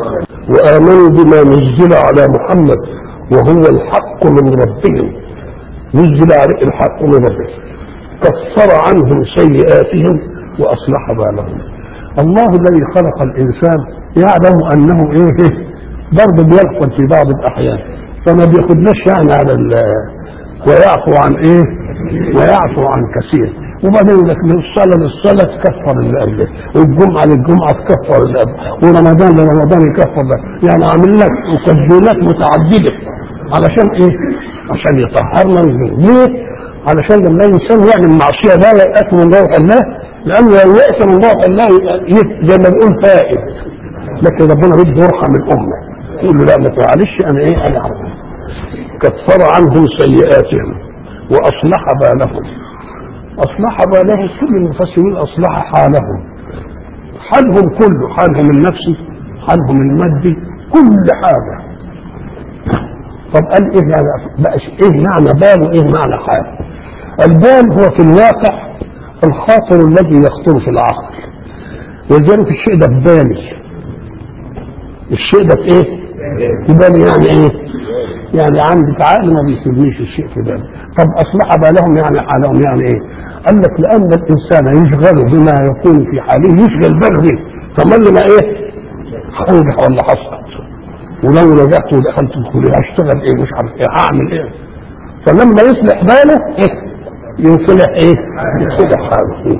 وآمنوا بما نزل على محمد وهو الحق من ربهم نزل عليه الحق من ربهم كفر عنهم سيئاتهم وأصلح بالهم الله الذي خلق الإنسان يعلم أنه إيه برضه بيغفل في بعض الأحيان فما بياخدناش يعني على ويعفو عن إيه ويعفو عن كثير وبعدين يقول لك من الصلاة للصلاة تكفر اللي قبله والجمعة للجمعة تكفر اللي قبله ورمضان لرمضان يكفر ده يعني عامل لك مقدمات متعددة علشان ايه؟ عشان يطهرنا من ليه؟ علشان لما الانسان يعمل معصيه لا يأس من روح الله لانه لو يأس من روح الله زي ما بنقول فائد لكن ربنا بده يرحم الامه يقول له لا ما معلش انا ايه انا عارف كفر عنهم سيئاتهم واصلح بالهم اصلح بالهم كل المفسرين اصلح حالهم حالهم كله حالهم النفسي حالهم المادي كل حاجه طب قال ايه يعني بقى ايه معنى بال وايه معنى حال البال هو في الواقع الخاطر الذي يخطر في العقل ولذلك الشيء ده ببالي الشيء ده في ايه في بالي يعني ايه يعني عندك عقل ما بيسيبنيش الشيء في بالي طب اصلح بالهم يعني حالهم يعني ايه قال لك لان الانسان يشغل بما يكون في حاله يشغل باله فمن ما ايه هنجح ولا حصل ولو نجحت ودخلت الكليه هشتغل ايه مش عارف ايه هعمل ايه فلما يصلح باله إيه؟ يصلح ايه يصلح حاله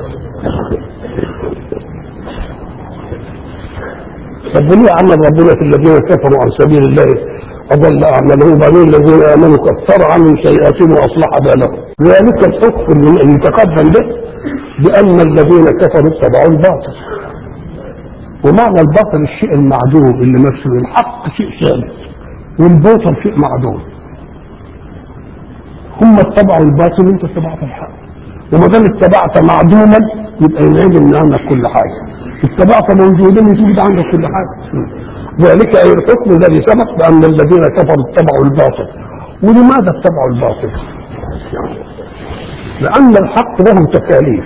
طب ليه عمل ربنا في الذين كفروا عن سبيل الله أضل أعمالهم بعدين الذين آمنوا كفر عنهم سيئاتهم وأصلح بالهم ذلك الحكم اللي تقدم به بأن الذين كفروا اتبعوا الباطل ومعنى الباطل الشيء المعدوم اللي نفسه الحق شيء ثابت والباطل شيء معدوم هم اتبعوا الباطل وانت اتبعت الحق وما دام اتبعت معدوما يبقى ينعدم عنك كل حاجه اتبعت موجودا يوجد عندك كل حاجه ذلك اي الحكم الذي سبق بان الذين كفروا اتبعوا الباطل ولماذا اتبعوا الباطل؟ لان الحق له تكاليف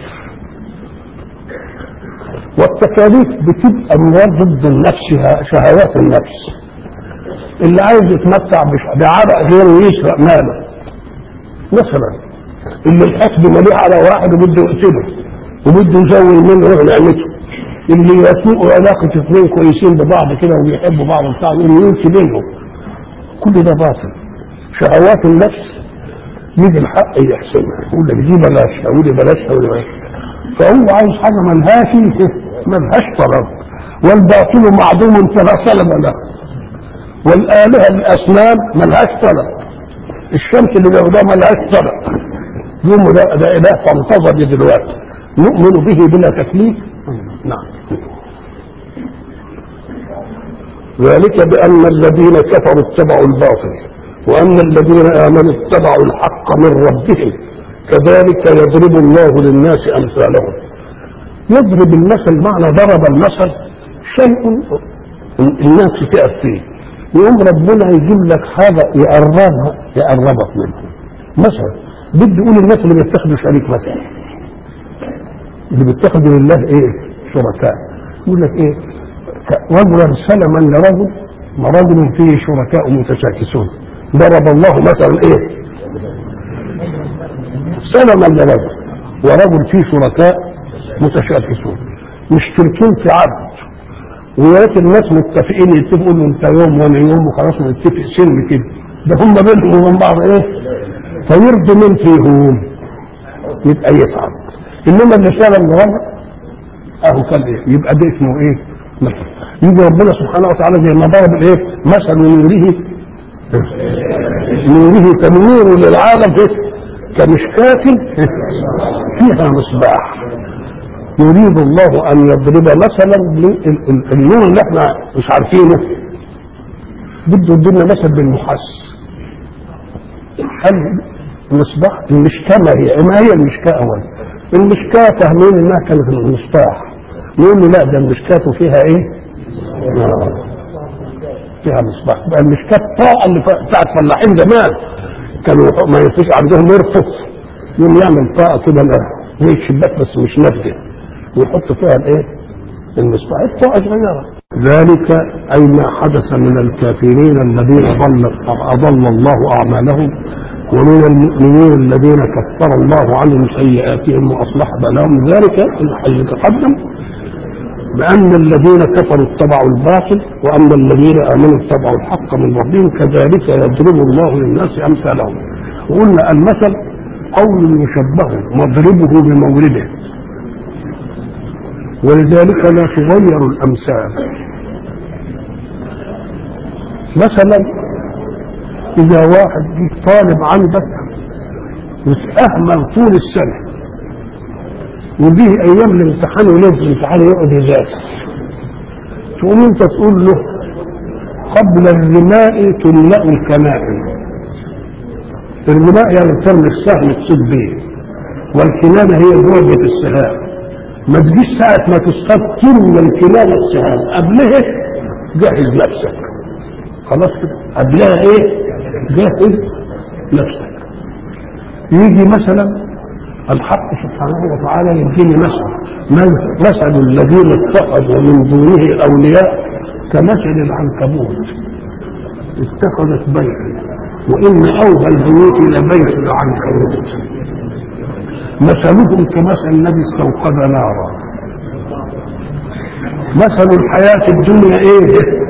والتكاليف بتبقى مراد ضد النفس شهوات النفس اللي عايز يتمتع بعرق غيره يسرق ماله مثلا اللي الحقد مليء على واحد وبده يقتله وبده يزول منه روح نعمته اللي يسوء علاقة اثنين كويسين ببعض كده وبيحبوا بعض بتاع يقول ينسي بينهم كل ده باطل شهوات النفس يجي الحق يحسمها يقول لك دي بلاش ودي بلاش ودي بلاش فهو عايز حاجة ملهاش ملهاش طلب والباطل معدوم فلا سلب له والآلهة الأصنام ملهاش طلب الشمس اللي بياخدها ملهاش طلب يوم ده ده إله فانتظر دلوقتي نؤمن به بلا تكليف نعم ذلك بأن الذين كفروا اتبعوا الباطل وأن الذين آمنوا اتبعوا الحق من ربهم كذلك يضرب الله للناس أمثالهم يضرب المثل معنى ضرب المثل شيء الناس تقف فيه يقوم ربنا يجيب لك حاجة يقربها يقربك منها مثلا بدي يقول الناس اللي بيتخذوا شريك مثلا اللي بيتخذوا لله ايه شركاء يقول لك ايه رجلا سلما لرجل ورجل فيه شركاء متشاكسون ضرب الله مثلا ايه سلما لرجل ورجل فيه شركاء متشاكسون مشتركين في عبد ويات الناس متفقين يتفقوا له انت يوم وانا يوم وخلاص نتفق سلم كده ده هم بينهم وبين بعض ايه فيرضي من فيهم يبقى يتعب انما اللي سلم لرجل اهو كان ايه يبقى ده اسمه ايه مثل يجي ربنا سبحانه وتعالى زي ما ضرب الايه مثل نوره نوره تنوير للعالم فيه كمشكاة فيها مصباح يريد الله ان يضرب مثلا النور اللي احنا مش عارفينه بده يدينا مثل بالمحس هل المصباح المشكاة ما هي ما هي المشكاة اولا المشكاة فاهمين انها كانت المصباح نقول له لا ده المشكاة فيها ايه؟ آه. فيها مصباح بقى المشكاة الطاقة اللي بتاعت فلاحين زمان كانوا ما يفيش عندهم مرفق يوم يعمل طاقة كده زي الشباك بس مش نافذة ويحط فيها الايه؟ المصباح الطاقة صغيرة ذلك أي ما حدث من الكافرين الذين ضل أضل الله أعمالهم ومن المؤمنين الذين كفر الله عنهم سيئاتهم وأصلح بالهم ذلك يتقدم بأن الذين كفروا اتبعوا الباطل وأما الذين آمنوا اتبعوا الحق من ربهم كذلك يضرب الله للناس أمثالهم وقلنا المثل قول يشبه مضربه بمورده ولذلك لا تغير الأمثال مثلا إذا واحد طالب عندك يتأهمل طول السنة وبيه أيام الامتحان وليلة الامتحان يقعد يذاكر تقوم أنت تقول له قبل الرماء تملأ الكنائن الرماء يعني ترمي السهم تصيب به والكنانة هي جوجة السهام ما تجيش ساعة ما تصطاد ترمي الكنانة السهام قبلها جهز نفسك خلاص كده قبلها ايه جهز نفسك يجي مثلا الحق سبحانه وتعالى يديني مثل مثل الذين اتخذوا من دونه اولياء كمثل العنكبوت اتخذت بيتا وان اوهى البيوت لبيت العنكبوت مثلهم كمثل الذي استوقد نارا مثل الحياة الدنيا ايه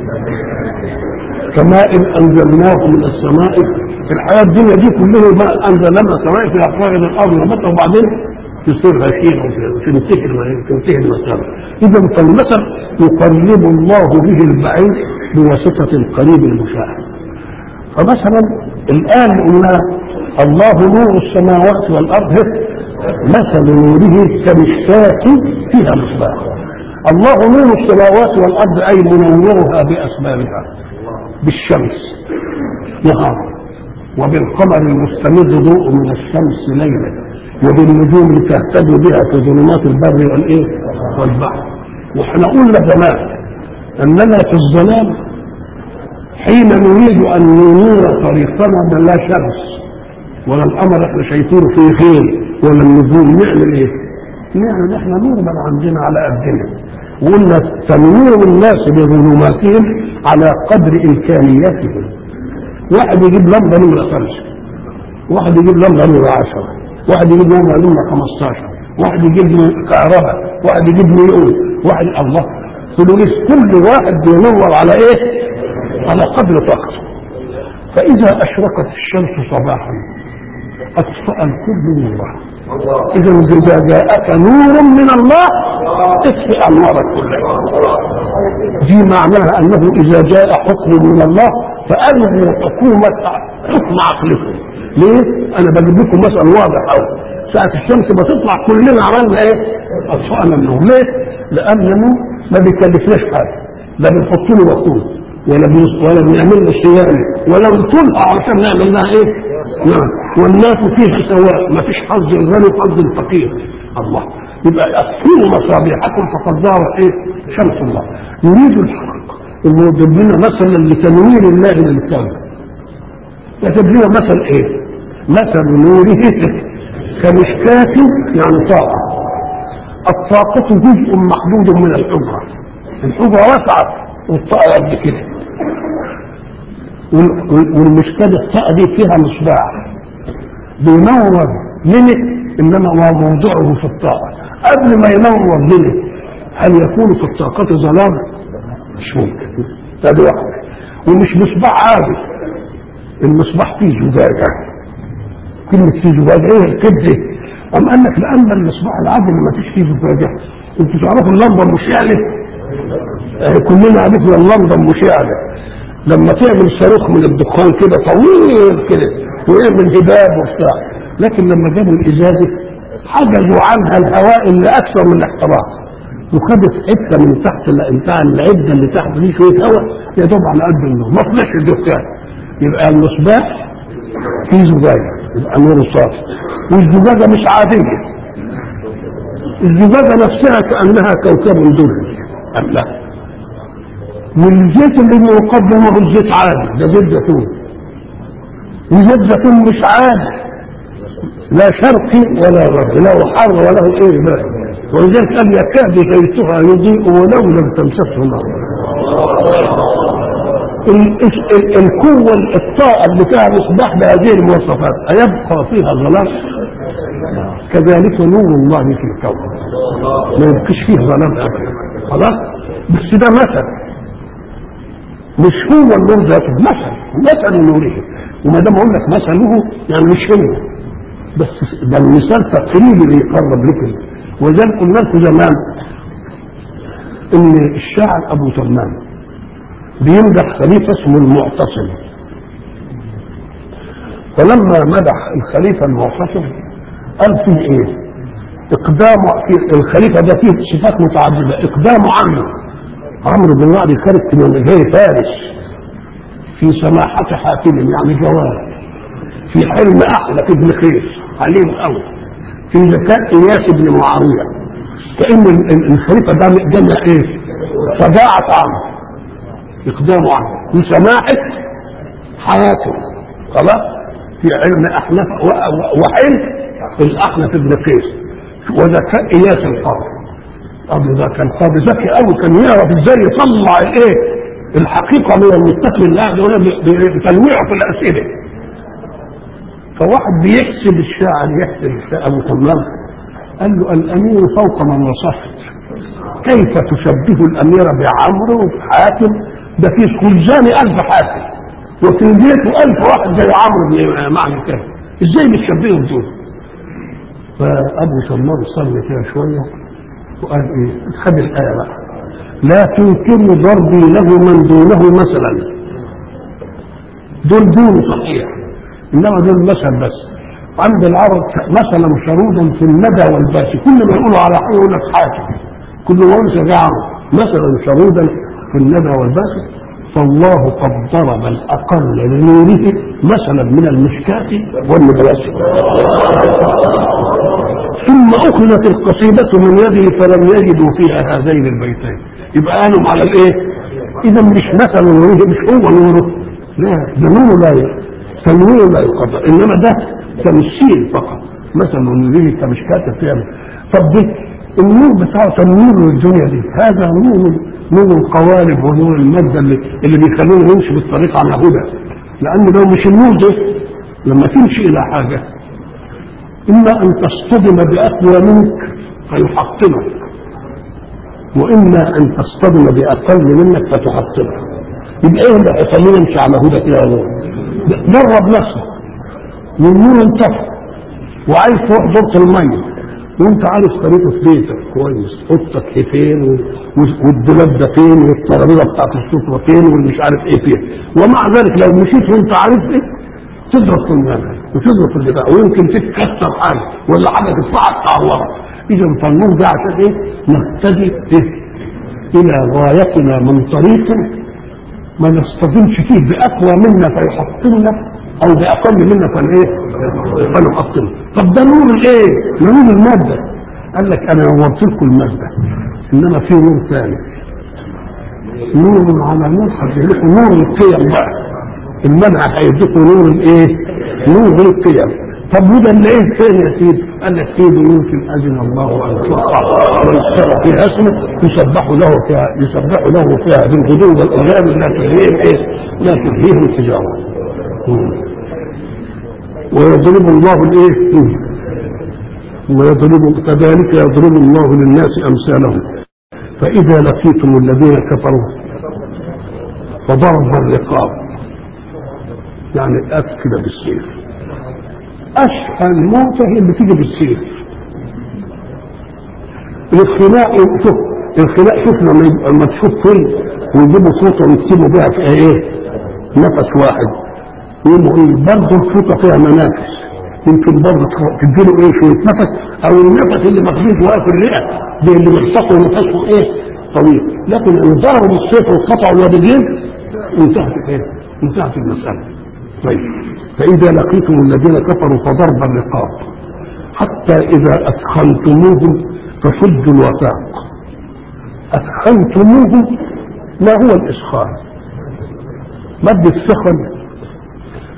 كماء انزلناه من السماء في الحياه الدنيا دي كلها ماء انزلنا من السماء في افواج الارض نبات وبعدين تصير غشيم وتنتهي تنتهي المسألة إذا فالمثل يقرب الله به البعيد بواسطة القريب المشاهد فمثلا الآن قلنا الله نور السماوات والأرض مثل نوره كمشكاة فيها مصباح الله نور السماوات والأرض أي منورها بأسبابها بالشمس نهارا وبالقمر المستمر ضوء من الشمس ليلا وبالنجوم تهتدي بها في ظلمات البر والايه والبحر واحنا قلنا زمان اننا في الظلام حين نريد ان ننور طريقنا لا شمس ولا القمر احنا شايفينه فيه خير ولا النجوم نعمل ايه؟ نعمل احنا نور من عندنا على قدنا وقلنا تنوير الناس بظلماتهم على قدر امكانياتهم واحد يجيب لمبه نمره خمسه واحد يجيب لمبه نمره عشره واحد يجيب لمبه نمره 15 واحد يجيب له كهرباء واحد يجيب له يقول واحد الله فلوس كل واحد بينور على ايه؟ على قدر طاقته فاذا اشرقت الشمس صباحا اطفأ الكل نوره اذا اذا جاءك نور من الله اطفئ انوارك كلها دي معناها انه اذا جاء حكم من الله فالغوا حكومه حكم عقلكم ليه؟ انا بجيب لكم مثل واضح قوي ساعة الشمس ما تطلع كلنا عملنا ايه؟ اطفأنا النور ليه؟ لانه ما بيكلفناش حاجه لا بنحط له وقود ولا ولا بنعمل له صيانه ولا بنطلقها عشان نعمل لها ايه؟ نعم والناس فيها سواء ما فيش حظ الغني وحظ الفقير الله يبقى اطفئوا مصابيحكم فقد ظهرت ايه؟ شمس الله يريد الحق انه يضرب لنا مثلا لتنوير الله للكون يجيب لنا مثل ايه؟ مثل نوره كمشكاة يعني طاقة الطاقة جزء محدود من الحجرة الحجرة واسعة والطاقة قد كده والمشكلة الطاقة دي فيها مصباح بينور ليلة انما هو موضوعه في الطاقة قبل ما ينور ليلة هل يكون في الطاقة ظلام؟ مش ممكن هذه واحدة ومش مصباح عادي المصباح فيه زجاجة كلمة فيه زجاجة ايه الكبدة؟ أم قال لك لأن المصباح العادي اللي ما فيش فيه زجاجة انتوا تعرفوا اللمبة المشعلة اه كلنا عرفنا اللمبة المشعلة لما تعمل صاروخ من الدخان كده طويل كده ويعمل هباب وبتاع لكن لما جابوا الازازه حجزوا عنها الهواء اللي اكثر من الاحتراق وخدت حته من تحت بتاع العده اللي تحت دي شويه هواء يا دوب على قد النور ما طلعش الدخان يبقى المصباح فيه زجاجه يبقى نور صافي والزجاجه مش عاديه الزجاجه نفسها كانها كوكب دري ام لا والزيت اللي بيقدم هو الزيت عادي ده زيت زيتون وزيت زيتون مش عادي لا شرقي ولا غربي لا حر ولا ايه بقى ولذلك قال يكاد زيتها يضيء ولو لم تمسسه نار ال- ال- القوة الطاقة اللي فيها مصباح بهذه المواصفات أيبقى فيها ظلام؟ كذلك نور الله في الكون ما يبقيش فيه ظلام أبدا خلاص؟ بس ده مثل مش هو النور ذاته مثل مثل نوره وما دام اقول لك مثله يعني مش هو بس ده المثال تقريبي اللي يقرب لكم وذلك قلنا لكم زمان ان الشاعر ابو تمام بيمدح خليفه اسمه المعتصم فلما مدح الخليفه المعتصم قال فيه ايه؟ اقدام في الخليفه ده فيه صفات متعدده اقدام عمرو عمرو بن وعد خارج من جاي فارس في سماحة حاكم يعني جواد في حلم أحلى ابن قيس عليم قوي في ذكاء إياس بن معاوية كأن ال- ال- الخليفة ده جمع إيه؟ شجاعة عمرو إقدام عمرو وسماحة حياته خلاص في علم أحنف و- و- وحلم الأحنف ابن قيس وذكاء إياس القاضي القاضي ده كان قاضي ذكي قوي كان يعرف ازاي يطلع الايه الحقيقه من المستقبل اللي قاعد يقولها ب- ب- بتنويعه في الاسئله فواحد بيحسب الشاعر يحسب الشاعر ابو تمام قال له الامير فوق من وصفت كيف تشبه الامير بعمرو وحاتم ده في خلجان الف حاتم وفي بيته الف واحد زي عمرو بن معنى كده ازاي بتشبههم دول فابو تمام صلي فيها شويه وقال ايه خد الايه بقى لا تنكروا ضربي له من دونه مثلا دول دون صحيح انما دول مثل بس عند العرب مثلا شرودا في الندى والباسي كل ما يقولوا على حاجه يقول لك حاجه كل ما يقول شجاعه مثلا شرودا في الندى والباسي فالله قد ضرب الاقل لنوره مثلا من المشكاه والنبراس ثم اخذت القصيده من يده فلم يجدوا فيها هذين البيتين يبقى قالوا على الايه اذا مش مثل نوره مش هو نوره لا ده نوره لا ي- تنوير لا يقدر انما ده تمثيل فقط مثلا نوره كمش كاتب فيها طب ده النور بتاعه تنوير للدنيا دي هذا نور نور القوالب ونور الماده اللي, اللي بيخلينا نمشي بالطريق على هدى لان لو مش النور ده لما تمشي الى حاجه اما ان تصطدم باقوى منك فيحطمك واما ان تصطدم باقل منك فتحطمك يبقى ايه اللي هيخلينا نمشي على هدى كده يا نور درب نفسك والنور انتهى وعايز تروح دورة المية وانت عارف طريقه في بيتك كويس اوضتك فين و- و- والدولاب ده فين والترابيزه بتاعت السفره فين والمش عارف ايه فين ومع ذلك لو مشيت وانت عارف ايه تضرب في المنهج وتضرب في البتاع ويمكن تتكسر حاجه ولا حاجه تدفعك تعورك اذا فالنور ده عشان ايه نهتدي ايه الى غايتنا من طريق ما نصطدمش فيه باقوى منا فيحطمنا او باقل منا فالايه فنحطمه طب ده نور الايه ده نور الماده قال لك انا نورت لكم الماده انما في نور ثاني نور على نور هديلكم نور القيم بقى المنهج هيديكم نور الايه نور القيم طب وده اللي ايه فين يا سيدي؟ قال لك في بيوت اذن الله ان ترفع ويذكر فيها اسمه يسبح له فيها يسبح له فيها بالغدو والايام لا تلهيهم ايه؟ لا تلهيهم تجاره. مم. ويضرب الله الايه؟ مم. ويضرب كذلك يضرب الله للناس امثالهم فاذا لقيتم الذين كفروا فضرب الرقاب يعني قتل كده بالسيف اشهى الموتى هي اللي تيجي بالسيف الخناق شوف الخناق شوف لما يبقى- لما تشوف فيلم ويجيبوا فوطه ويكتبوا بيها فيها ايه نفس واحد يقولوا ايه برضه الفوطه فيها مناكس يمكن برضه تديله ايه شويه نفس او النفس اللي مخبوط واقف في الرئه زي اللي بيحتقوا نفسهم ايه طويل لكن ان ضربوا السيف وقطعوا اليدين انتهت ايه انتهت المساله طيب فإذا لقيتم الذين كفروا فضرب الرقاب حتى إذا أثخنتموهم فشدوا الوثاق أثخنتموهم ما هو الإسخان مادة السخن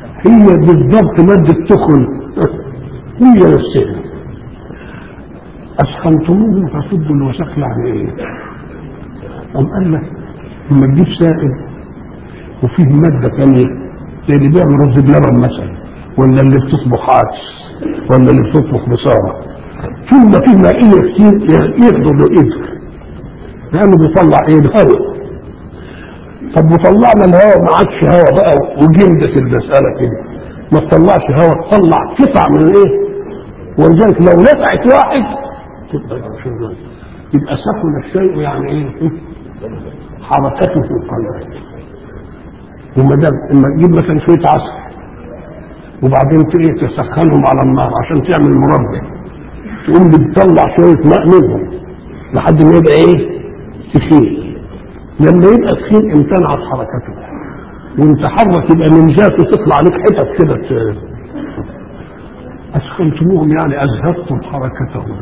هي بالضبط مادة تخن هي نفسها اسخنتموهم فسدوا الوساق يعني ايه؟ قام قال لك لما تجيب سائل وفيه ماده ثانيه زي اللي بيعمل رز بلبن مثلا ولا اللي بتصبح عدس ولا اللي بتطبخ بصاره ثم فيه مائية كتير يقدر له قدر لانه بيطلع ايه الهواء طب وطلعنا الهواء ما عادش هواء بقى وجمدت المساله كده ما تطلعش هواء تطلع قطع من ايه ولذلك لو نفعت واحد تبقى يبقى سكن الشيء يعني ايه حركته قلت وما دام اما تجيب مثلا شويه عسل وبعدين ايه تسخنهم على النار عشان تعمل مربى تقوم بتطلع شويه ماء منهم لحد ما يبقى ايه تخين لما يبقى تخين امتنعت حركته وانت حرك يبقى من ذاته تطلع لك حتت كده اسخنتموهم يعني اذهبتم حركتهم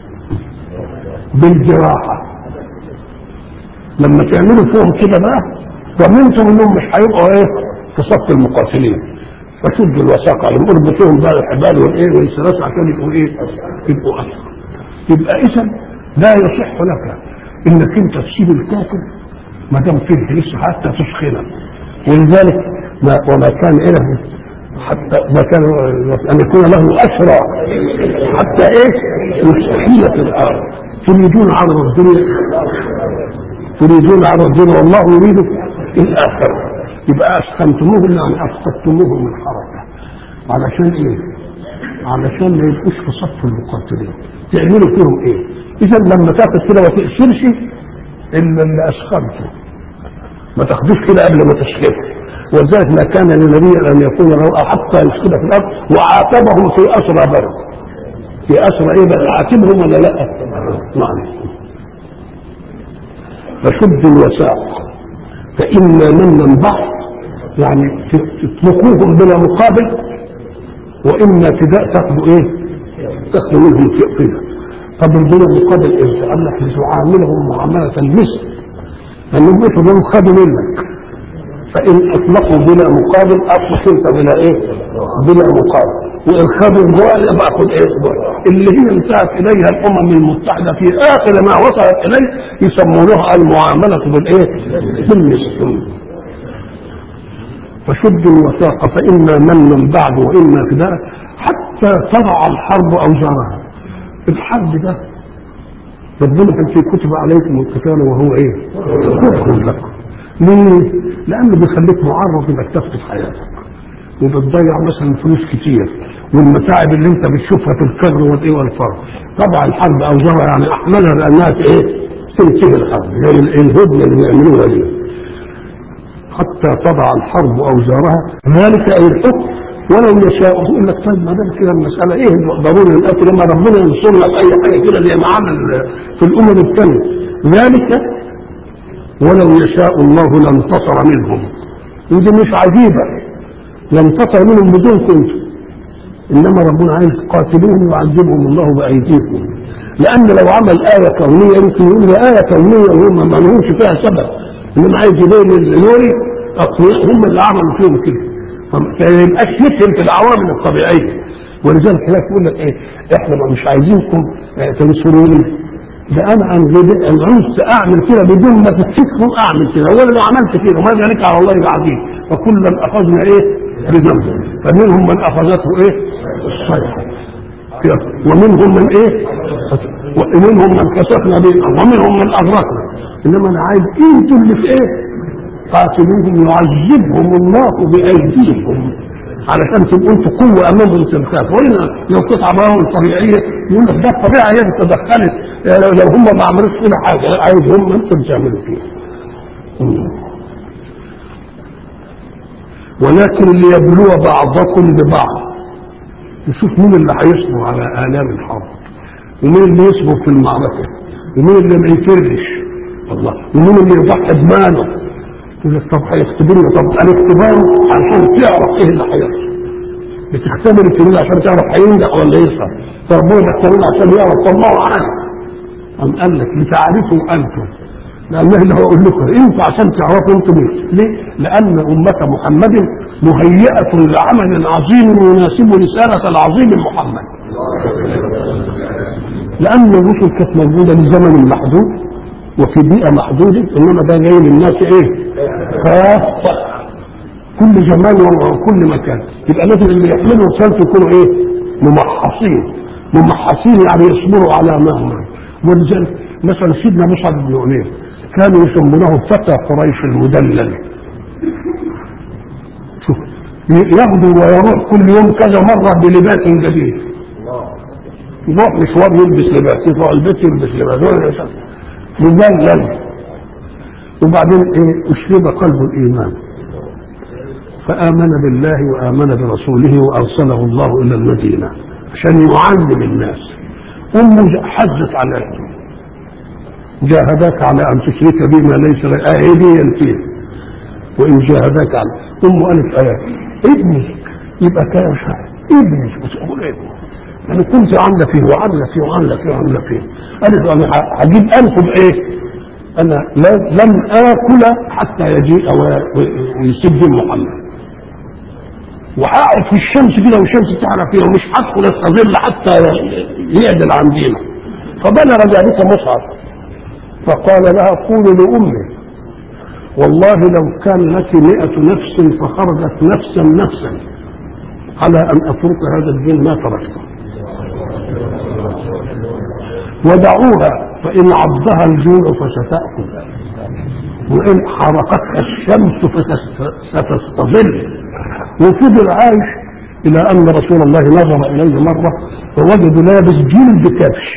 بالجراحه لما تعملوا فيهم كده بقى ضمنتم انهم مش هيبقوا ايه في صف المقاتلين فشدوا الوثاقه عليهم اربطوهم بقى الحبال والايه والسلاسل عشان يبقوا ايه يبقوا اسرع يبقى اذا لا يصح لك انك انت تسيب الكافر ما دام فيه لسه حتى تسخنه ولذلك ما وما كان له حتى ما كان ان يكون له اسرى حتى ايه يستحيل في الارض تريدون عرض الدنيا تريدون عرض الدنيا والله يريد الاخره يبقى اسخنتموه يعني اسقطتموه من حركه علشان ايه؟ علشان ما يبقوش في صف المقاتلين تعملوا فيهم ايه؟ اذا لما تاخد كده ما تقسمش الا اللي اسخنته ما تاخدوش كده قبل ما تسخنه ولذلك ما كان للنبي ان يكون له حتى يسكن في الارض وعاتبهم في اسرى برد في اسرى ايه بقى عاتبهم ولا لا؟ نعم فشد الوثاق فإما منا بعض يعني تطلقوهم بلا مقابل وإما فداء تاخذوا إيه؟ تاخذوا منهم فداء طب بلا مقابل إيه؟ قال لك لتعاملهم معاملة المثل لأنهم افرضوا خدوا منك فإن أطلقوا بلا مقابل أطلق أنت بلا إيه؟ بلا مقابل وإن خدوا جوال يبقى أخذ إيه؟ اللي هي انتهت إليها الأمم المتحدة في آخر ما وصلت إليه يسمونها المعاملة بالإيه؟ بالمثل فشدوا الوثاق فإما من بعد وإما فداء حتى تضع الحرب أوزارها الحرب ده ربنا كان في كتب عليكم القتال وهو ايه؟ كفر لكم ليه؟ لأنه بيخليك معرض إنك تفقد حياتك وبتضيع مثلا فلوس كتير والمتاعب اللي انت بتشوفها في الكر والايه والفر طبعا الحرب اوزارها يعني احملها لانها ايه؟ تنتهي الحرب زي الهدنه اللي بيعملوها دي حتى تضع الحرب اوزارها ذلك اي الحكم ولو يشاء يقول لك طيب ما دام كده المساله ايه ضروري القتل لما ربنا ينصرنا في اي حاجه كده زي ما عمل في الامم الثانيه ذلك ولو يشاء الله لانتصر منهم ودي مش عجيبه لانتصر منهم بدون كنت انما ربنا عايز قاتلوهم ويعذبهم الله بايديكم لان لو عمل ايه كونيه يمكن يقول ده ايه كونيه وهم ما لهمش فيها سبب انما عايز يبين للنوري اقوياء هم اللي عملوا فيهم كده فما يبقاش يفهم في العوامل الطبيعيه ولذلك هناك يقول لك ايه احنا مش عايزينكم تنصروني ده انا انا عاوز اعمل كده بدون ما تتفقوا اعمل كده وانا لو عملت كده وما ذلك على الله العظيم فكلا اخذنا ايه بذنبه فمنهم من اخذته ايه الصيحه ومنهم من ايه ومنهم من كشفنا به ومنهم من اغرقنا انما انا عايز انتوا اللي في ايه قاتلوهم يعذبهم الله بايديكم علشان تبقوا انتوا قوه امامهم تنخاف وإلا لو قطعه معاهم طبيعيه يقول لك ده الطبيعه هي اللي تدخلت لو هم ما عملوش فينا حاجه عايز هم انتوا اللي تعملوا فيها ولكن ليبلو بعضكم ببعض نشوف مين اللي هيصبر على آلام الحرب ومين اللي يصبر في المعركة ومين اللي ما يفرش الله ومين اللي يضحي بماله يقول لك طب هيختبرنا طب الاختبار عشان تعرف ايه اللي هيحصل بتختبر الكبير عشان تعرف هينجح ولا يسقط فربنا بيختبرنا عشان يعرف طلعوا عنه قام قال لك لتعرفوا انتم لأنه اللي هقول لكم انتوا عشان تعرفوا انتم ايه ليه؟ لأن أمة محمد مهيئة لعمل عظيم يناسب رسالة العظيم محمد لان الرسل كانت موجوده لزمن محدود وفي بيئه محدوده انما ده جاي للناس ايه؟ كافه كل زمان وكل مكان يبقى لازم اللي يحملوا رسالته يكونوا ايه؟ ممحصين ممحصين يعني يصبروا على ما هم ولذلك مثلا سيدنا مصعب بن عمير كانوا يسمونه فتى قريش المدلل شوف يغدو ويروح كل يوم كذا مرة بلباس جديد يروح مشوار يلبس لباس يروح البيت يلبس لباس مدلل وبعدين ايه اشرب قلبه الايمان فامن بالله وامن برسوله وارسله الله الى المدينه عشان يعلم الناس امه حزت عليه جاهداك على ان تشرك بما ليس لك ايديا فيه وان جاهداك على امه قالت ايات ابني يبقى كان ابني مش اقول ابني يعني كنت عامله فيه وعامله فيه وعامله فيه وعامله فيه قالت انا هجيب انفه بايه؟ انا لا لن اكل حتى يجيء ويسب محمد وهقعد في الشمس كده والشمس تعرف فيها ومش هدخل استظل حتى يعدل عن دينه فبلغ ذلك مصعب فقال لها قولي لأمي والله لو كان لك مئة نفس فخرجت نفسا نفسا على أن أترك هذا الدين ما تركته ودعوها فإن عضها الجوع فستأكل وإن حرقتها الشمس فستستظل وفضل عايش إلى أن رسول الله نظر إليه مرة فوجد لابس جلد كبش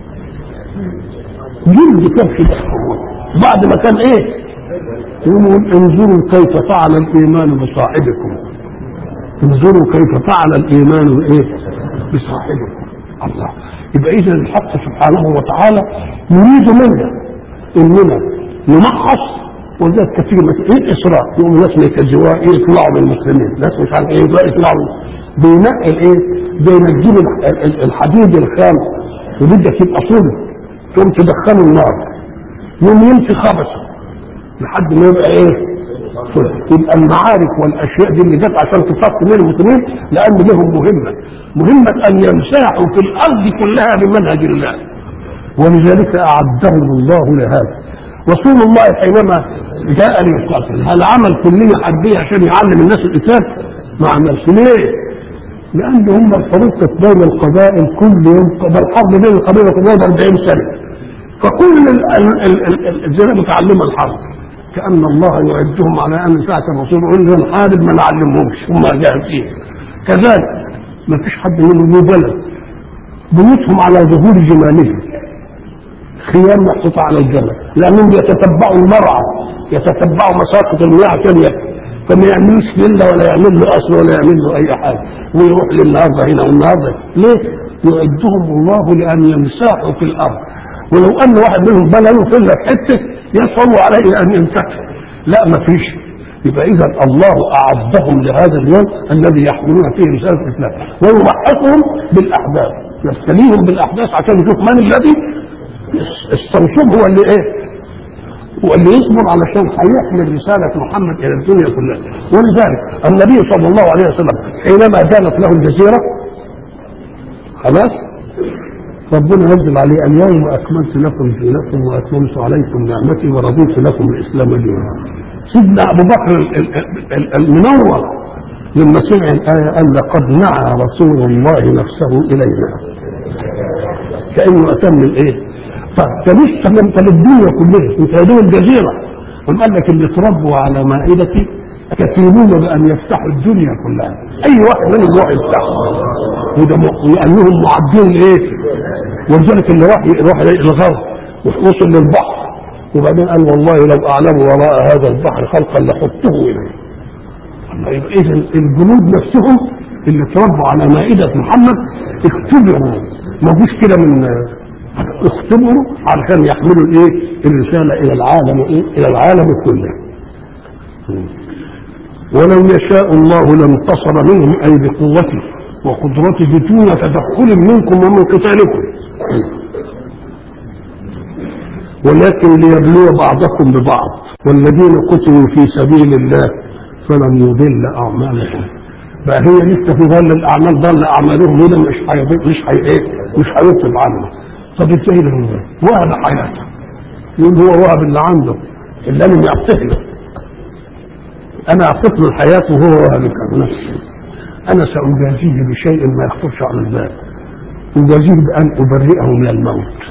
جلد كبش بعد ما كان إيه يقول انظروا كيف فعل الإيمان بصاحبكم انظروا كيف فعل الإيمان إيه بصاحبكم الله يبقى إذا الحق سبحانه وتعالى يريد منا إننا نمحص ولذلك كثير مثلا ايه الاسراء يقوم ناس يكذبوها ايه يطلعوا من المسلمين ناس مش عارف ايه يطلعوا بينقل ايه بينجيب الحديد الخام وبدك يبقى صلب تقوم تدخله النار يوم يمشي خبثه لحد ما يبقى ايه صلب يبقى المعارك والاشياء دي اللي جت عشان تصف بين المسلمين لان لهم مهمه مهمه ان يمسحوا في الارض كلها بمنهج الله ولذلك اعدهم الله لهذا رسول الله حينما جاء ليقاتل هل عمل كليه حربيه عشان يعلم الناس القتال؟ ما عملش ليه؟ لان هم الحروب كانت بين القبائل كل يوم ده الحرب بين القبائل والقبائل 40 سنه فكل الزنا متعلمه الحرب كان الله يعدهم على ان ساعه الرسول يقول لهم حارب ما نعلمهمش هم جاهزين كذلك ما فيش حد منهم له بلد بيوتهم على ظهور جمالهم خيام محطوطة على الجبل لأنهم يتتبعوا المرعى يتتبعوا مساقط المياه عشان يأكل فما يعملوش فيلا ولا يعمل له أصل ولا يعمل له أي حاجة ويروح للنهارده هنا والنهارده ليه؟ يعدهم الله لأن يمساحوا في الأرض ولو أن واحد منهم بنى له فيلا في حتة يصعب عليه أن يمسكها لا ما فيش يبقى إذا الله أعدهم لهذا اليوم الذي يحملون فيه رسالة الإسلام ويمحصهم بالأحداث يبتليهم بالأحداث عشان يشوف من الذي الصنصوب هو اللي ايه هو اللي يصبر علشان هيحمل رسالة محمد إلى الدنيا كلها ولذلك النبي صلى الله عليه وسلم حينما دانت له الجزيرة خلاص ربنا ينزل عليه اليوم أكملت لكم دينكم وأتممت عليكم نعمتي ورضيت لكم الإسلام دينا سيدنا أبو بكر المنور لما سمع الآية قال لقد نعى رسول الله نفسه إلينا كأنه أتم الإيه فانت لسه ما انت للدنيا كلها انت هذه الجزيره قام قال لك اللي اتربوا على مائدتي كثيرون بان يفتحوا الدنيا كلها اي واحد منهم يروح يفتحها وده لانهم معدين لايه ولذلك اللي راح يروح الغرب وصل للبحر وبعدين قال والله لو اعلم وراء هذا البحر خلقا لحطه اليه يبقى اذا الجنود نفسهم اللي اتربوا على مائده محمد اختبروا ما فيش كده من اختبروا علشان يحملوا الايه الرساله الى العالم ايه الى العالم كله ولو يشاء الله لانتصر منهم اي بقوته وقدرته دون تدخل منكم ومن قتالكم ولكن ليبلو بعضكم ببعض والذين قتلوا في سبيل الله فلن يضل اعمالهم بقى هي لسه في ظل الاعمال ضل اعمالهم هنا مش هيضل مش هي ايه مش هيطلب عنه طب ازاي ده هو؟ وهب حياته يقول هو وهب اللي عنده اللي انا يعطيه له انا اعطيت له الحياه وهو وهبك نفسه انا ساجازيه بشيء ما يخطرش على البال اجازيه بان ابرئه من الموت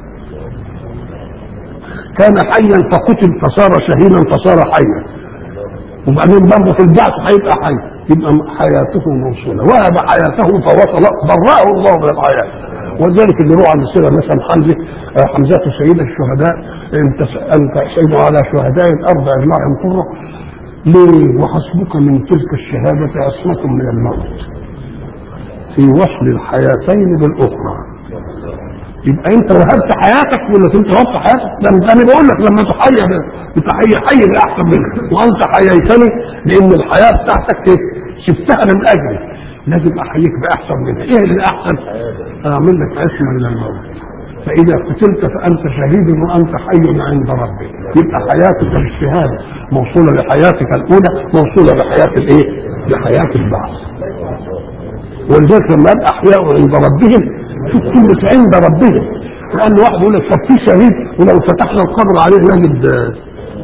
كان حيا فقتل فصار شهيدا فصار حيا وبعدين برضه في البعث هيبقى حي يبقى حياته موصوله وهب حياته فوصل برأه الله من الحياه ولذلك اللي روى عن السيره مثلا حمزه آه، حمزه سيد الشهداء انت انت سيد على شهداء الارض اجمعهم كره ليه وحسبك من تلك الشهاده عصمه من الموت في وصل الحياتين بالاخرى يبقى انت وهبت حياتك ولا انت وهبت حياتك ده أنا- انا بقول لك لما تحيي بتحيي حي باحسن منك وانت حييتني لان الحياه بتاعتك ايه؟ سبتها من اجلي لازم احييك باحسن منها ايه اللي احسن؟ اعمل لك عصمه من الموت فاذا قتلت فانت شهيد وانت حي عند ربك يبقى حياتك الاجتهاد موصوله بحياتك الاولى موصوله بحياه الايه؟ بحياه البعث ولذلك لما يبقى احياء عند ربهم شوف كلمة عند ربهم لأن واحد يقول لك طب في شهيد ولو فتحنا القبر عليه نجد آه،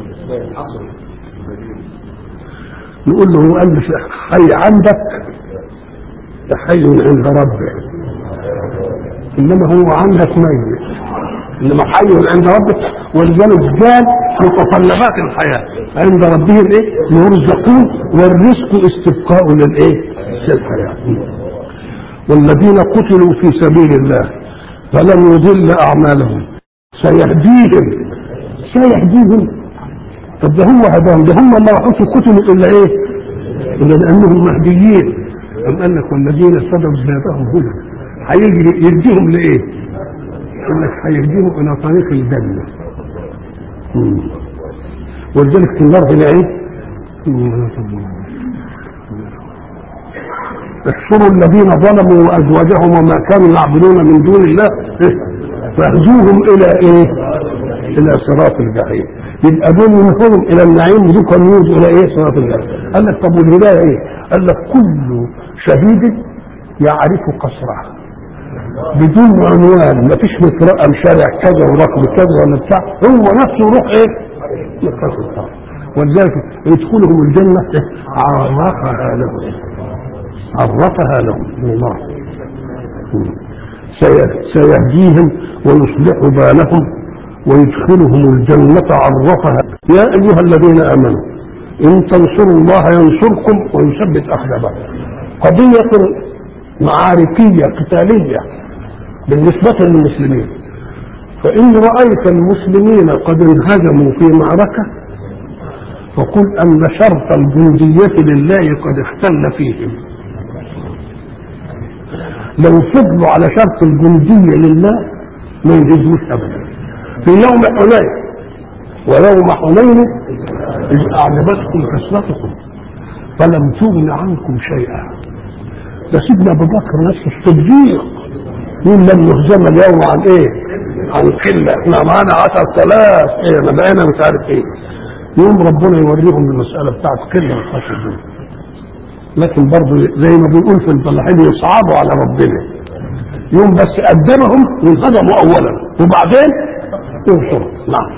نقول له هو قال لي حي عندك ده حي عند ربك انما هو عندك ميت انما حي عند ربك ولذلك قال متطلبات الحياه عند ربهم ايه؟ يرزقون والرزق استبقاء للايه؟ للحياه والذين قتلوا في سبيل الله فلن يضل اعمالهم سيهديهم سيهديهم طب ده هو هداهم ده هم ما راحوش قتلوا الا ايه؟ الا لانهم مهديين أم قال لك والذين اهتدوا زادهم هدى هيجي يديهم لايه؟ يقول لك هيهديهم الى طريق الجنه مم. ولذلك في النار هنا ايه؟ احشروا الذين ظلموا وازواجهم وما كانوا يعبدون من دون الله إيه؟ فاهدوهم الى ايه؟ الى صراط الجحيم يبقى دول ينفذهم الى النعيم ودول كانوا يوجدوا الى ايه؟ صراط الجحيم قال لك طب والهدايه ايه؟ قال لك كل شهيد يعرف قصره بدون عنوان ما فيش مترقم شارع كذا ورقم كذا ولا بتاع هو نفسه يروح ايه؟ يتصل بتاعه. ولذلك يدخلهم الجنه عرفها لهم عرفها لهم الله سي- سيهديهم ويصلح بالهم ويدخلهم الجنة عرفها يا أيها الذين آمنوا إن تنصروا الله ينصركم ويثبت أقدامكم قضية معاركية قتالية بالنسبة للمسلمين فإن رأيت المسلمين قد انهزموا في معركة فقل أن شرط الجندية لله قد اختل فيهم لو فضلوا على شرط الجندية لله ما ينجزوش أبدا في يوم حنين ويوم حنين إذ أعجبتكم كثرتكم فلم تغن عنكم شيئا ده سيدنا أبو بكر نفسه الصديق يقول لم نهزم اليوم عن إيه؟ عن قلة احنا معانا 10000 ايه انا بقينا مش عارف ايه يوم ربنا يوريهم المسألة بتاعت قلة الخشب دي لكن برضه زي ما بنقول في الفلاحين يصعبوا على ربنا يوم بس قدمهم وانهزموا اولا وبعدين ينصروا نعم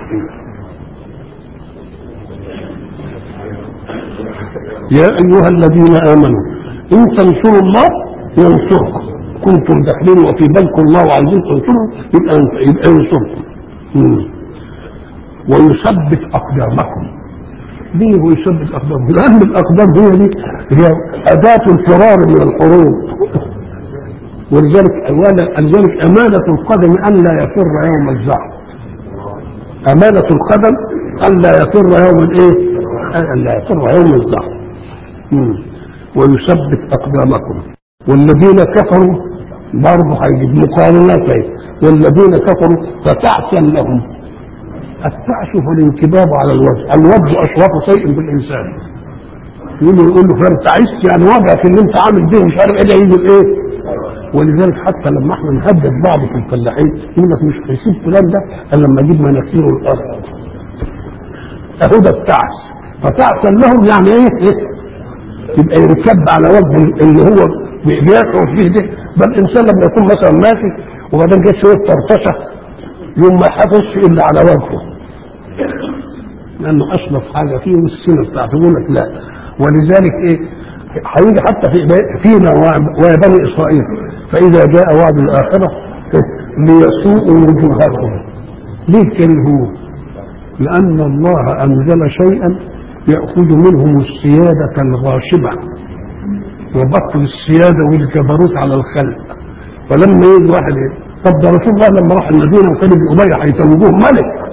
يا ايها الذين امنوا ان تنصروا الله ينصركم كنتم داخلين وفي بالكم الله وعايزين تنصروا يبقى يبقى ينصركم مم. ويثبت اقدامكم ليه هو يثبت اقدامهم؟ لان الاقدام هي دي هي اداه الفرار من الحروب ولذلك ولذلك امانه القدم ان لا يفر يوم الزحف امانه القدم ان لا يفر يوم الايه؟ ان لا يفر يوم الزحف مم. ويثبت اقدامكم والذين كفروا برضه هيجيب مقارنات اهي والذين كفروا فتعسا لهم التعس هو الانكباب على الوجه الوجه اشرف شيء بالانسان يقول له يقول له فانت عشت يعني وجهك اللي انت عامل به مش عارف ايه ده يجي ايه ولذلك حتى لما احنا نهدد بعض في الفلاحين يقول لك مش هيسيب فلان ده الا لما اجيب مناخيره الارض اهو ده التعس فتعسا لهم يعني ايه, إيه؟ يبقى يركب على وجه اللي هو بيشعر فيه ده بل الانسان لما يكون مثلا ماشي وبعدين جه شويه طرطشه يوم ما حافظش الا على وجهه لانه اشرف حاجه فيه والسنه بتاعته يقول لك لا ولذلك ايه هيجي حتى في فينا وبني اسرائيل فاذا جاء وعد الاخره ليسوءوا وجوهكم ليه كرهوه؟ لان الله انزل شيئا ياخذ منهم السياده الغاشبه وبطل السياده والجبروت على الخلق فلما يجي واحد ايه طب ده رسول الله لما راح المدينه وكان ابن ابي هيتوجوه ملك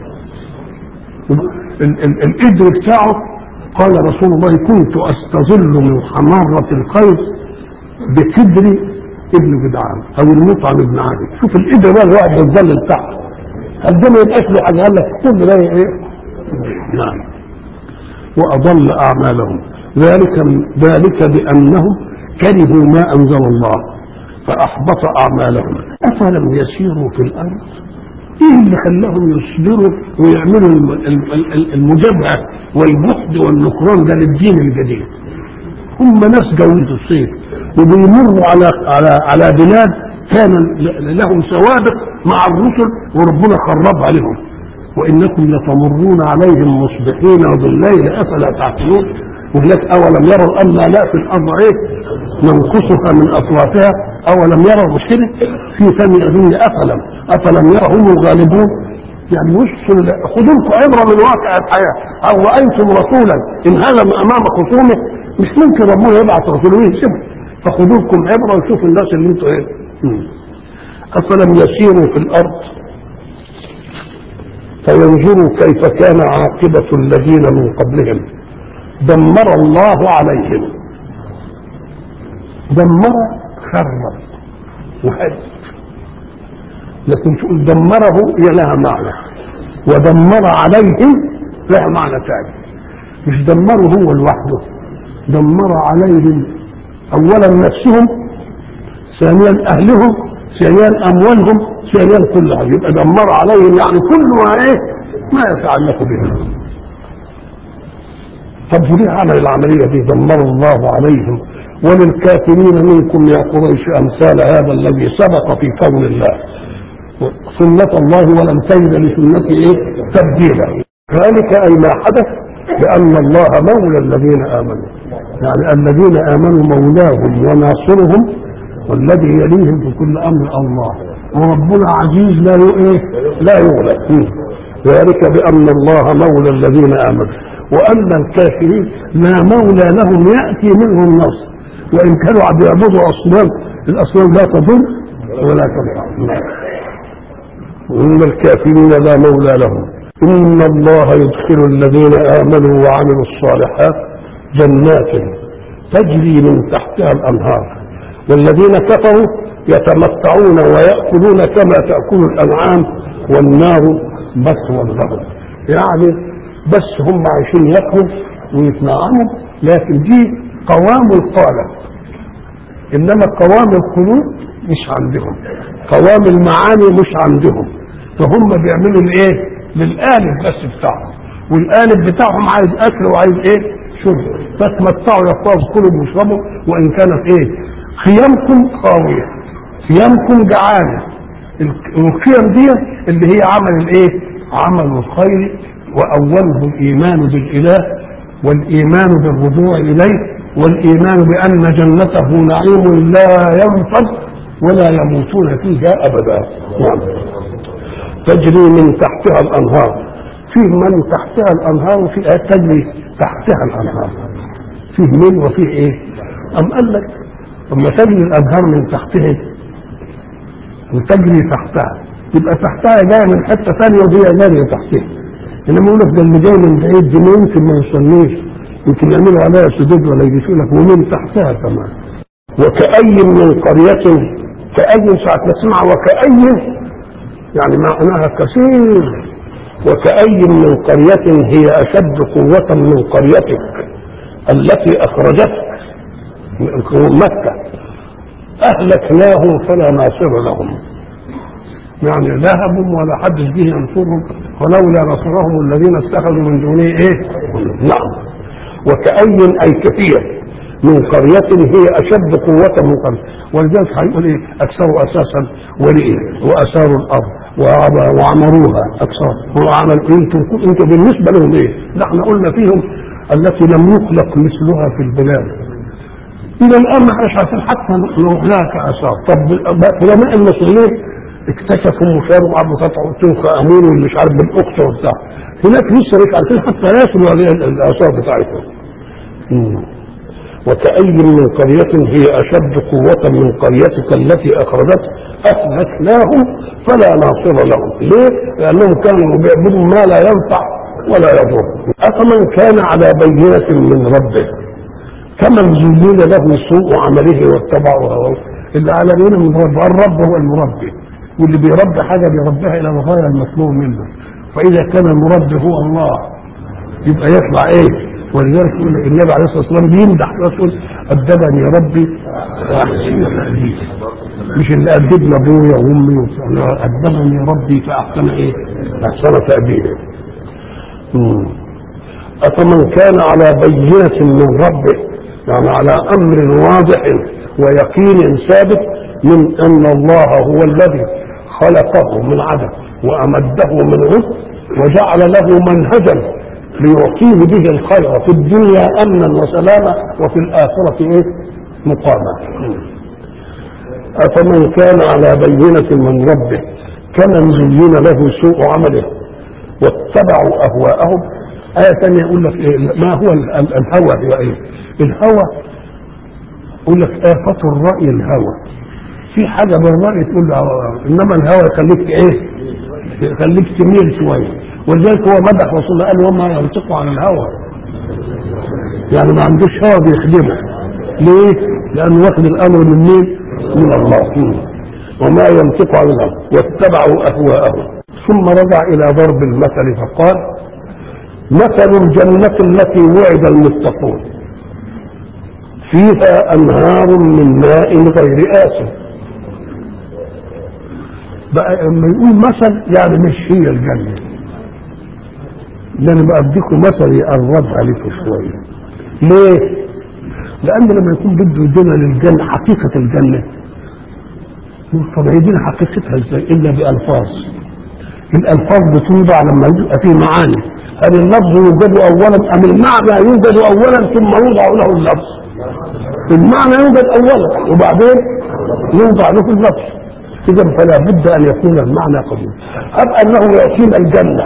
القدر بتاعه قال رسول الله كنت استظل من حمارة الخير بكدر ابن جدعان او المطعم ابن عدي شوف القدر بقى الواحد الظل بتاعه هل ده ما يبقاش له حاجه قال لك كل ده ايه نعم واضل اعمالهم ذلك ذلك بانهم كرهوا ما انزل الله فاحبط اعمالهم افلم يسيروا في الارض ايه اللي خلاهم يصبروا ويعملوا المجابهه والجهد والنكران ده للدين الجديد هم ناس جوزوا الصيف وبيمروا على على على بلاد كان لهم سوابق مع الرسل وربنا خربها لهم وانكم لتمرون عليهم مصبحين وبالليل افلا تعقلون وهناك اولم يروا ان لا في الارض ايه ننقصها من اطرافها اولم يروا مش كده في ثاني اظن افلم افلم يروا هم الغالبون يعني وصلوا خذوا لكم عبره من واقع الحياه او رايتم رسولا ان هزم امام خصومه مش ممكن ربنا يبعث رسول ويهزمه فخذوا لكم عبره وشوفوا الناس اللي انتوا ايه افلم يسيروا في الارض فينظروا كيف كان عاقبه الذين من قبلهم دمر الله عليهم دمر خرب وهد لكن تقول دمره هي لها معنى ودمر عليهم لها معنى ثاني مش دمره هو لوحده دمر عليهم اولا نفسهم ثانيا اهلهم ثانيا اموالهم ثانيا كل حاجه يبقى دمر عليهم يعني كل ما ايه ما يتعلق بهم طب ليه عمل العمليه دي دمر الله عليهم وللكافرين منكم يا قريش امثال هذا الذي سبق في كون الله سنة الله ولن تجد لسنته ايه تبديلا ذلك اي ما حدث بان الله مولى الذين امنوا يعني الذين امنوا مولاهم وناصرهم والذي يليهم في كل امر الله وربنا عزيز لا ايه لا يغلب ذلك بان الله مولى الذين امنوا وان الكافرين لا مولى لهم ياتي منهم نصر وان كانوا بيعبدوا اصنام الاصنام لا تضر ولا تنفع وان الكافرين لا مولى لهم ان الله يدخل الذين امنوا وعملوا الصالحات جنات تجري من تحتها الانهار والذين كفروا يتمتعون وياكلون كما تاكل الانعام والنار مثوى لهم يعني بس هم عايشين ياكلوا ويتنعموا لكن دي قوام القالب انما قوام القلوب مش عندهم قوام المعاني مش عندهم فهم بيعملوا الايه للقالب بس بتاعهم والقالب بتاعهم عايز اكل وعايز ايه شرب فتمتعوا يا كلوا واشربوا وان كانت ايه خيامكم خاويه خيامكم جعانه الخيام دي اللي هي عمل الايه عمل الخير واوله الايمان بالاله والايمان بالرجوع اليه والايمان بان جنته نعيم لا ينفد ولا يموتون فيها ابدا نعم تجري من تحتها الانهار فيه من تحتها الانهار وفي آيات تجري تحتها الانهار فيه من وفيه ايه ام قال لك اما تجري الانهار من تحتها وتجري تحتها يبقى تحتها جايه من حته ثانيه وهي جايه تحتها انما يقول لك ده اللي جاي من بعيد دي ممكن ما يوصلنيش يمكن يعملوا عليها سدود ولا يجيشوا لك ومن تحتها كمان وكأي من قرية كأي ساعة نسمع وكأي يعني معناها كثير وكأي من قرية هي أشد قوة من قريتك التي أخرجتك من مكة أهلكناهم فلا ناصر لهم يعني ذهبوا ولا حد به ينصرهم ولولا نصرهم الذين اتخذوا من دونه ايه؟ نعم وكأي أي كثير من قرية هي أشد قوة من قرية ولذلك هيقول إيه أكثروا أساسا وليه وأثاروا الأرض وعم- وعمروها أكثر وعملوا انتم انتم بالنسبة لهم إيه؟ لا احنا قلنا فيهم التي لم يخلق مثلها في البلاد إلى الآن ما احناش عارفين حتى لو هناك آثار طب علماء المصريين اكتشفوا مشار وقعدوا فتحوا تنخى أمون واللي مش عارف بالأقصى وبتاع هناك لسه مش عارفين حتى يصلوا هذه الآثار بتاعتهم مم. وكأي من قرية هي أشد قوة من قريتك التي أخرجت أهلكناهم فلا ناصر لهم ليه؟ لأنهم كانوا بيعبدوا ما لا ينفع ولا يضر أفمن كان على بينة من ربه كمن زين له سوء عمله واتبعوا هواه اللي على بينه من ربه الرب هو المربي واللي بيربي حاجة بيربيها إلى الغاية المطلوب منه فإذا كان المربي هو الله يبقى يطلع ايه ولذلك يقول النبي عليه الصلاه والسلام بيمدح يقول ادبني ربي فاحسن تاديبي مش اللي ادبنا ابويا وامي وبتاع، لا، ادبني ربي فاحسن ايه؟ احسن تاديبي مم. افمن كان على بينه من ربه يعني على امر واضح ويقين ثابت من ان الله هو الذي خلقه من عدم وامده من عز وجعل له منهجا ليعطيه به الخير في الدنيا امنا وسلاما وفي الاخره ايه؟ مقاما. افمن كان على بينه من ربه كمن زين له سوء عمله واتبعوا اهواءهم آية ثانية يقول لك إيه ما هو ال- ال- الهوى هو إيه؟ الهوى يقول لك آفة الرأي الهوى في حاجة بالرأي تقول له آه، إنما الهوى يخليك إيه؟ يخليك تميل شوية ولذلك هو مدح رسول الله قال وما ينطق عن الهوى يعني ما عندوش هوى بيخدمه ليه؟ لأنه واخد الأمر من مين؟ من الله وما ينطق عن الهوى واتبعوا أهواءهم ثم رجع إلى ضرب المثل فقال مثل الجنة التي وعد المتقون فيها أنهار من ماء غير آسف بقى لما يقول مثل يعني مش هي الجنة ده انا بقى اديكم مثل يقربها لكم شوية ليه؟ لأن لما يكون بده يدينا للجنة حقيقة الجنة طب هيدينا حقيقتها ازاي إلا بألفاظ الألفاظ بتوضع لما يبقى فيه معاني هل اللفظ يوجد أولا أم المعنى يوجد أولا ثم يوضع له اللفظ المعنى يوجد أولا وبعدين يوضع له اللفظ إذا فلا بد أن يكون المعنى قديم أم أنه يأتينا الجنة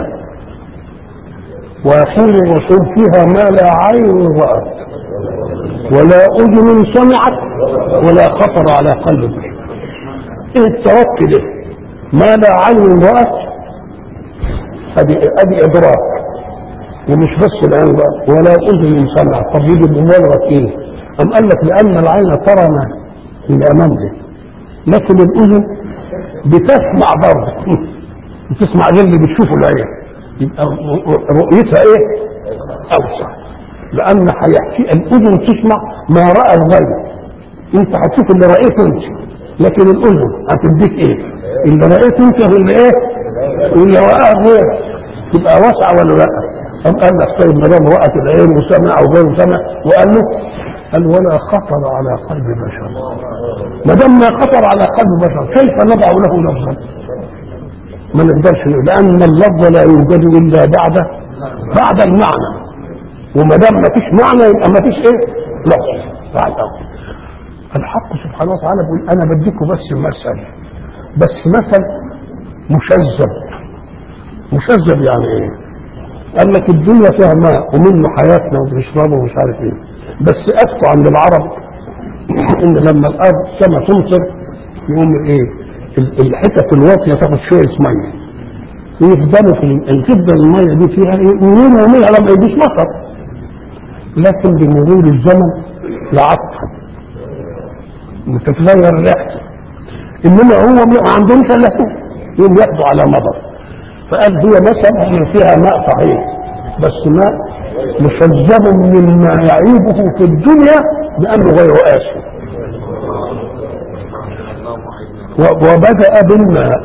ويقول الرسول فيها ما لا عين رأت ولا أذن سمعت ولا خطر على قلب بشر إيه التوكل ده ما لا عين رأت أدي أدي إدراك ومش بس العين بقى ولا أذن سمعت طب يجي بمبالغة إيه؟ أم قال لك لأن العين ترى ما في الأمام ده لكن الأذن بتسمع برضه بتسمع غير اللي بتشوفه العين يبقى رؤيتها ايه؟ اوسع لان هيحكي الاذن تسمع ما راى الغير انت هتشوف اللي رايته انت لكن الاذن هتديك ايه؟ اللي رايته انت هو اللي ايه؟ واللي رآه غير تبقى واسعه ولا لا؟ أم قال لك طيب ما دام رأت العين وسمع او غيره سمع وقال له قال ولا خطر على قلب بشر ما دام ما خطر على قلب بشر كيف نضع له لفظا؟ ما نقدرش نقول لان اللفظ لا يوجد الا بعد بعد المعنى وما دام ما فيش معنى يبقى ما فيش ايه؟ لفظ بعد الحق سبحانه وتعالى بيقول انا بديكم بس مثل بس مثل مشذب مشذب يعني ايه؟ قال لك الدنيا فيها ماء ومنه حياتنا وبنشربه ومش عارف ايه بس افتوا عند العرب ان لما الارض السماء تمطر يقوم ايه؟ الحتت الواطيه تاخد شويه ميه ويفضلوا في تفضل الميه دي فيها يومين ويومين على ما يجيش مطر لكن بمرور الزمن يعطل وتتغير ريحته انما هو ما عندهمش الا هو يوم ياخدوا على مطر فقال هي مثلا فيها ماء صحيح بس ماء مشذب مما يعيبه في الدنيا لانه غير اسف وبدأ بالماء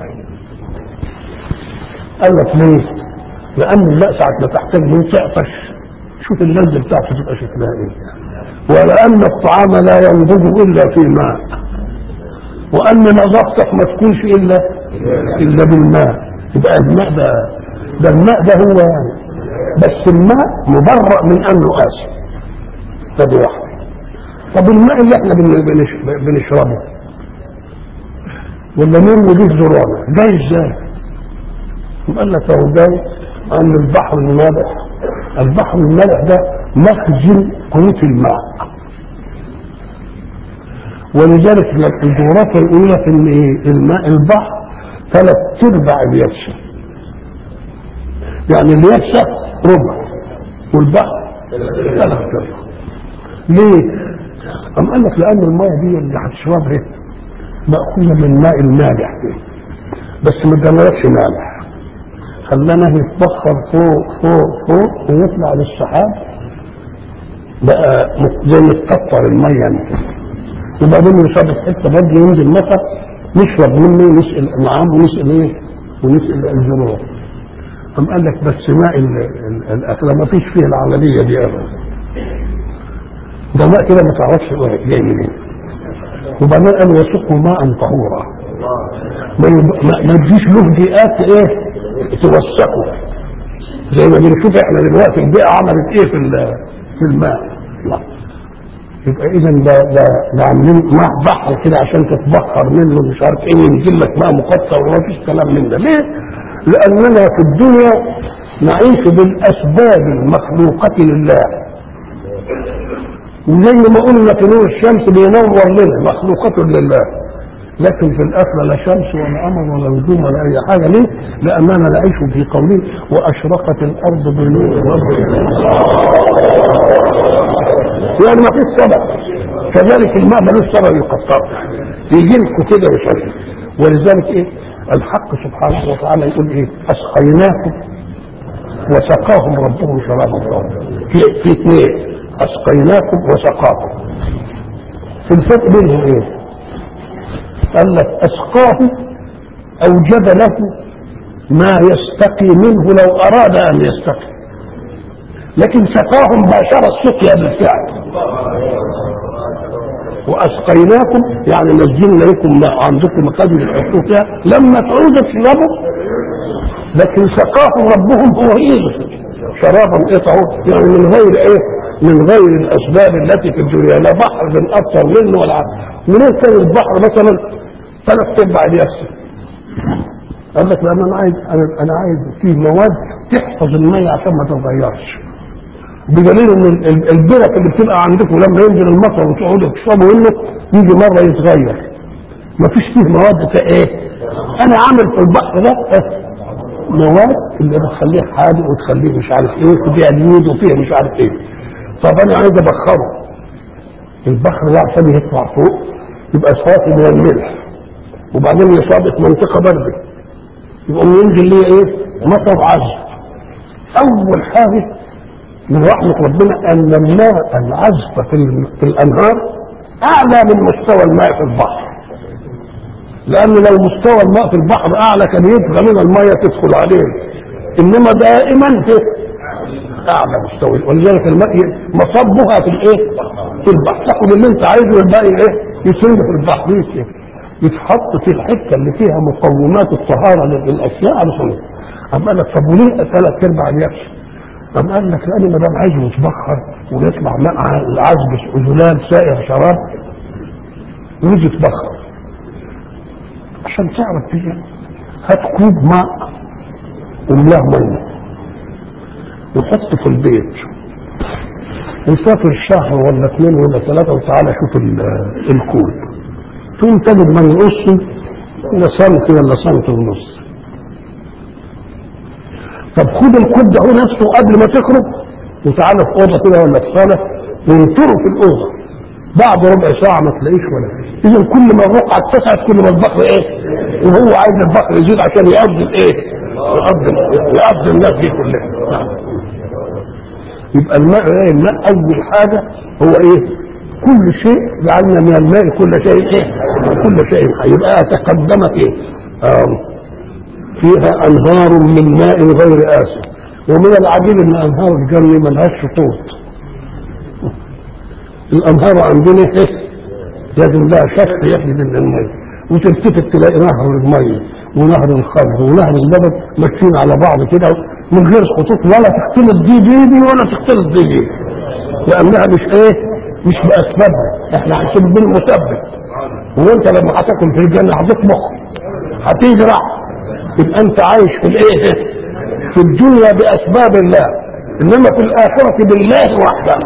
قال لك ليه؟ لأن الماء ساعة ما تحتاج له تعطش شوف اللذة بتاعته تبقى شكلها ايه ولأن الطعام لا ينضج إلا في ماء وأن نظافتك ما تكونش إلا إلا بالماء يبقى الماء ده ده الماء ده هو يعني بس الماء مبرأ من أنه آسف هذه واحدة طب الماء اللي احنا بن- بنش- بنشربه ولا نرمي به زرارة جاي ازاي؟ قال لك هو جاي أن البحر المالح البحر المالح ده مخزن قوت الماء ولذلك الجغرافيا يقول لك ان ايه الماء البحر ثلاث ارباع اليابسه يعني اليابسه ربع والبحر ثلاث ارباع ليه؟ قام قال لك لان الماء دي اللي هتشربها مأخوذة من ماء المالح دي بس ما جمالكش مالح خلانا يتبخر فوق فوق فوق ويطلع للسحاب بقى مت- زي متكتر الميه انت وبعدين نشرب في حته برضه ينزل مطر نشرب منه ونسال الانعام ونسال ايه؟ ونسال الزروع قام قال لك بس ماء ال- ال- الاكل ما فيش فيه العمليه دي ابدا ده ماء كده ما تعرفش هو جاي منين وبعدين قال وسقوا ماء طهورا ما يب- ما- ما تجيش له بيئات ايه توسخه زي ما بنشوف احنا دلوقتي البيئه عملت ايه في ال- في الماء لا يبقى اذا ده ده ده عاملين ماء بحر كده عشان تتبخر منه مش عارف ايه وينزل لك ماء مقطر وما فيش كلام من ده ليه؟ لاننا في الدنيا نعيش بالاسباب المخلوقه لله وزي ما قلنا في نور الشمس بينور لنا مخلوقة لله لكن في الآخرة لا شمس ولا قمر ولا نجوم ولا أي حاجة ليه؟ لأننا نعيش في قوله وأشرقت الأرض بنور ربها يعني ما فيش سبب كذلك الماء ملوش سبب يقطر يجي لكم كده مش عارف ولذلك ايه الحق سبحانه وتعالى يقول ايه اسقيناكم وسقاهم ربهم شرابا طهورا في في اثنين اسقيناكم وسقاكم في الفرق بينهم ايه؟ قال لك اسقاه اوجد له ما يستقي منه لو اراد ان يستقي لكن سقاهم باشر السقيا بالفعل واسقيناكم يعني نزلنا لكم ما عندكم مقادير تحطوه فيها لما تعودوا تشربوا لكن سقاهم ربهم هو ايده شرابا ايه طهور يعني من غير ايه من غير الاسباب التي في الدنيا لا بحر بنقطر منه ولا عارف منين كان البحر مثلا ثلاث ارباع اليابسه قال لك لان انا عايز انا انا عايز فيه مواد تحفظ الميه عشان ما تتغيرش بدليل ان ال- ال- البرك اللي بتبقى عندكم لما ينزل المطر وتقعدوا تشربوا منه يجي مره يتغير ما فيش فيه مواد في ايه انا عامل في البحر ده إيه؟ مواد اللي بتخليه حادق وتخليه مش عارف ايه وفيها اليود وفيها مش عارف ايه طب انا عايز ابخره البحر ده عشان يطلع فوق يبقى صافي من الملح وبعدين يصادف منطقه بارده يقوم ينزل ليه ايه مطر عذب اول حاجه من رحمة ربنا أن الماء العذب في, ال- في الأنهار أعلى من مستوى الماء في البحر لأن لو مستوى الماء في البحر أعلى كان يبقى من الماء تدخل عليه إنما دائما في أعلى مستوى ولذلك الماء ي- مصبها في الإيه؟ في البحر تاخد اللي أنت عايزه والباقي إيه؟ يتم في البحر يت- يتحط في الحتة اللي فيها مقومات الطهارة للأشياء علشان أما قال لك طب وليه ثلاث أرباع اليابس؟ طب قال لك لان ما دام عايزه يتبخر ويطلع ماء العذب زلال سائر شراب يريد يتبخر عشان تعرف كده هات كوب ماء وملاه ميه وحطه في البيت وسافر شهر ولا اثنين ولا ثلاثه وتعالى شوف ال- الكوب تقوم تجد من يقصه ولا سنتي ولا سنتي ونص طب خد الكوب ده هو نفسه قبل ما تخرج وتعالى في اوضه كده ولا في صاله وانطره في الاوضه بعد ربع ساعه ما تلاقيش ولا اذا كل ما الرقعه اتسعت كل ما البحر ايه وهو عايز البحر يزيد عشان يقضي الايه يقضي يقضي الناس دي كلها نعم. يبقى الماء ايه الماء اول حاجه هو ايه كل شيء جعلنا من الماء كل شيء ايه كل شيء حي يبقى تقدمت ايه آه فيها انهار من ماء غير آسف ومن العجيب ان انهار الجنة ملهاش شطوط الانهار عندنا ايه لازم لها شق يحدث الميه وتلتفت تلاقي نهر الميه ونهر الخمر ونهر اللبن ماشيين على بعض كده من غير خطوط ولا تختلط دي بيدي ولا تختلط دي بيدي لانها مش ايه مش باسبابها احنا عايشين بالمسبب هو انت لما هتاكل في الجنه هتطبخ هتزرع يبقى انت عايش في الايه في الدنيا باسباب الله انما في الاخره بالله وحده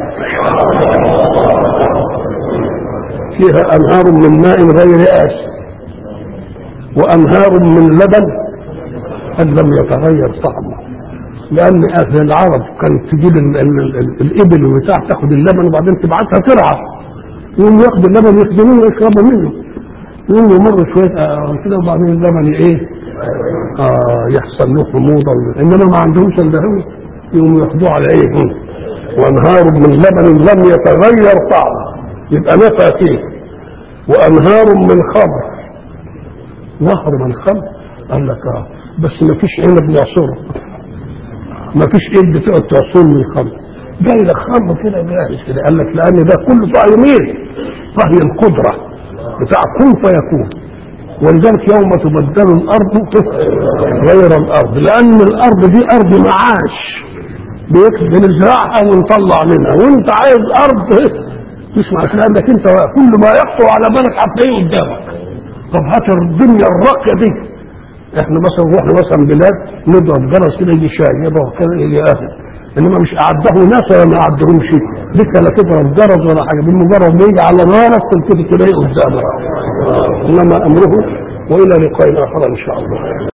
فيها انهار من ماء غير آسف وانهار من لبن قد لم يتغير طعمه لان اهل العرب كانت تجيب ال ال ال الابل وبتاع تاخد اللبن وبعدين تبعتها ترعى يقوم ياخد اللبن يخدموه ويشربوا منه يقوم يمر شويه آه كده وبعدين اللبن ايه آه يحصل له حموضه انما ما عندهمش الا هو يقوم ياخدوه على ايه وانهار من لبن لم يتغير طعمه يبقى نفى فيه وانهار من خمر نهر من خمر قال لك اه بس ما فيش عنب يعصره ما فيش ايد بتقعد تعصر من الخمر جاي لك خمر كده جاهز كده قال لك لان ده كله طهي مين؟ طهي القدره بتاع كن فيكون ولذلك يوم تبدل الارض غير الارض لان الارض دي ارض معاش بنزرعها ونطلع منها وانت عايز ارض تسمع لانك انت كل ما يخطر على بالك هتلاقيه قدامك طب هات الدنيا الراقيه دي احنا مثلا رحنا مثلا بلاد نضرب جرس كده يجي شاي يضرب كده يجي اهل انما مش اعده ناس ولا ما اعدهمش لسه لا تضرب جرس ولا حاجه بالمجرد ما يجي على نارك تلتفت تلاقيه قدامك انما امره والى لقاء اخر ان شاء الله